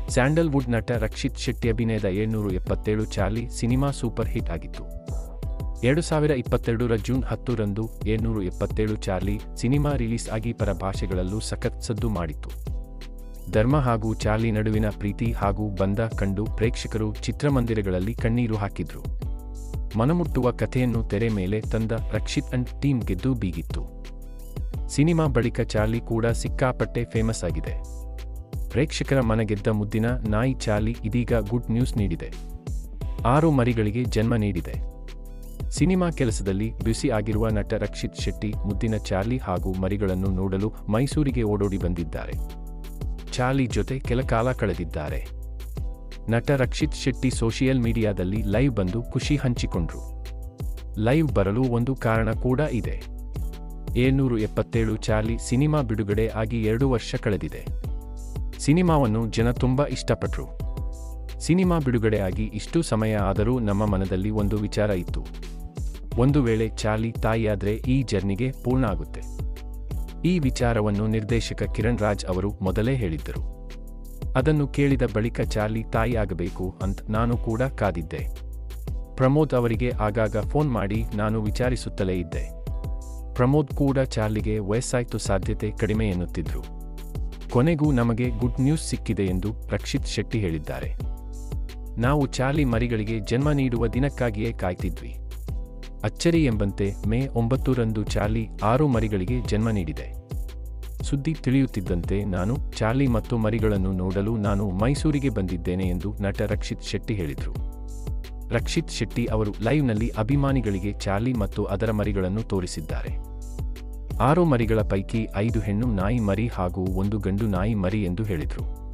Sandalwood ನಟ ರಕ್ಷಿತ್ ಶೆಟ್ಟಿ ಅಭಿನಯದ ಏಳ್ನೂರು ಎಪ್ಪತ್ತೇಳು ಚಾರ್ಲಿ ಸಿನಿಮಾ ಸೂಪರ್ ಹಿಟ್ ಆಗಿತ್ತು ಎರಡು ಸಾವಿರ ಇಪ್ಪತ್ತೆರಡರ ಜೂನ್ ಹತ್ತರಂದು ಏಳ್ನೂರು ಎಪ್ಪತ್ತೇಳು ಚಾರ್ಲಿ ಸಿನಿಮಾ ರಿಲೀಸ್ ಆಗಿ ಪರ ಭಾಷೆಗಳಲ್ಲೂ ಸಖತ್ ಸದ್ದು ಮಾಡಿತ್ತು ಧರ್ಮ ಹಾಗೂ ಚಾರ್ಲಿ ನಡುವಿನ ಪ್ರೀತಿ ಹಾಗೂ ಬಂಧ ಕಂಡು ಪ್ರೇಕ್ಷಕರು ಚಿತ್ರಮಂದಿರಗಳಲ್ಲಿ ಕಣ್ಣೀರು ಹಾಕಿದ್ರು ಮನಮುಟ್ಟುವ ಕಥೆಯನ್ನು ತೆರೆ ಮೇಲೆ ತಂದ ರಕ್ಷಿತ್ ಅಂಡ್ ಟೀಮ್ ಗೆದ್ದು ಬೀಗಿತ್ತು ಸಿನಿಮಾ ಬಳಿಕ ಚಾರ್ಲಿ ಕೂಡ ಸಿಕ್ಕಾಪಟ್ಟೆ ಫೇಮಸ್ ಆಗಿದೆ ಪ್ರೇಕ್ಷಕರ ಮನಗೆದ್ದ ಮುದ್ದಿನ ನಾಯಿ ಚಾರ್ಲಿ ಇದೀಗ ಗುಡ್ ನ್ಯೂಸ್ ನೀಡಿದೆ ಆರು ಮರಿಗಳಿಗೆ ಜನ್ಮ ನೀಡಿದೆ ಸಿನಿಮಾ ಕೆಲಸದಲ್ಲಿ ಬ್ಯುಸಿ ಆಗಿರುವ ನಟ ರಕ್ಷಿತ್ ಶೆಟ್ಟಿ ಮುದ್ದಿನ ಚಾರ್ಲಿ ಹಾಗೂ ಮರಿಗಳನ್ನು ನೋಡಲು ಮೈಸೂರಿಗೆ ಓಡೋಡಿ ಬಂದಿದ್ದಾರೆ ಚಾರ್ಲಿ ಜೊತೆ ಕೆಲ ಕಾಲ ಕಳೆದಿದ್ದಾರೆ ನಟ ರಕ್ಷಿತ್ ಶೆಟ್ಟಿ ಸೋಷಿಯಲ್ ಮೀಡಿಯಾದಲ್ಲಿ ಲೈವ್ ಬಂದು ಖುಷಿ ಹಂಚಿಕೊಂಡ್ರು ಲೈವ್ ಬರಲು ಒಂದು ಕಾರಣ ಕೂಡ ಇದೆ ಏಳ್ನೂರು ಎಪ್ಪತ್ತೇಳು ಚಾರ್ಲಿ ಸಿನಿಮಾ ಬಿಡುಗಡೆ ಆಗಿ ಎರಡು ವರ್ಷ ಕಳೆದಿದೆ ಸಿನಿಮಾವನ್ನು ಜನ ತುಂಬ ಇಷ್ಟಪಟ್ರು ಸಿನಿಮಾ ಬಿಡುಗಡೆ ಆಗಿ ಇಷ್ಟು ಸಮಯ ಆದರೂ ನಮ್ಮ ಮನದಲ್ಲಿ ಒಂದು ವಿಚಾರ ಇತ್ತು ಒಂದು ವೇಳೆ ಚಾರ್ಲಿ ತಾಯಿಯಾದ್ರೆ ಈ ಜರ್ನಿಗೆ ಪೂರ್ಣ ಆಗುತ್ತೆ ಈ ವಿಚಾರವನ್ನು ನಿರ್ದೇಶಕ ಕಿರಣ್ ರಾಜ್ ಅವರು ಮೊದಲೇ ಹೇಳಿದ್ದರು ಅದನ್ನು ಕೇಳಿದ ಬಳಿಕ ಚಾರ್ಲಿ ತಾಯಿ ಆಗಬೇಕು ಅಂತ ನಾನು ಕೂಡ ಕಾದಿದ್ದೆ ಪ್ರಮೋದ್ ಅವರಿಗೆ ಆಗಾಗ ಫೋನ್ ಮಾಡಿ ನಾನು ವಿಚಾರಿಸುತ್ತಲೇ ಇದ್ದೆ ಪ್ರಮೋದ್ ಕೂಡ ಚಾರ್ಲಿಗೆ ವಯಸ್ಸಾಯ್ತು ಸಾಧ್ಯತೆ ಕಡಿಮೆ ಎನ್ನುತ್ತಿದ್ರು ಕೊನೆಗೂ ನಮಗೆ ಗುಡ್ ನ್ಯೂಸ್ ಸಿಕ್ಕಿದೆ ಎಂದು ರಕ್ಷಿತ್ ಶೆಟ್ಟಿ ಹೇಳಿದ್ದಾರೆ ನಾವು ಚಾರ್ಲಿ ಮರಿಗಳಿಗೆ ಜನ್ಮ ನೀಡುವ ದಿನಕ್ಕಾಗಿಯೇ ಕಾಯ್ತಿದ್ವಿ ಅಚ್ಚರಿ ಎಂಬಂತೆ ಮೇ ಒಂಬತ್ತರಂದು ಚಾರ್ಲಿ ಆರು ಮರಿಗಳಿಗೆ ಜನ್ಮ ನೀಡಿದೆ ಸುದ್ದಿ ತಿಳಿಯುತ್ತಿದ್ದಂತೆ ನಾನು ಚಾರ್ಲಿ ಮತ್ತು ಮರಿಗಳನ್ನು ನೋಡಲು ನಾನು ಮೈಸೂರಿಗೆ ಬಂದಿದ್ದೇನೆ ಎಂದು ನಟ ರಕ್ಷಿತ್ ಶೆಟ್ಟಿ ಹೇಳಿದರು ರಕ್ಷಿತ್ ಶೆಟ್ಟಿ ಅವರು ಲೈವ್ನಲ್ಲಿ ಅಭಿಮಾನಿಗಳಿಗೆ ಚಾರ್ಲಿ ಮತ್ತು ಅದರ ಮರಿಗಳನ್ನು ತೋರಿಸಿದ್ದಾರೆ ಆರು ಮರಿಗಳ ಪೈಕಿ ಐದು ಹೆಣ್ಣು ನಾಯಿ ಮರಿ ಹಾಗೂ ಒಂದು ಗಂಡು ನಾಯಿ ಮರಿ ಎಂದು ಹೇಳಿದರು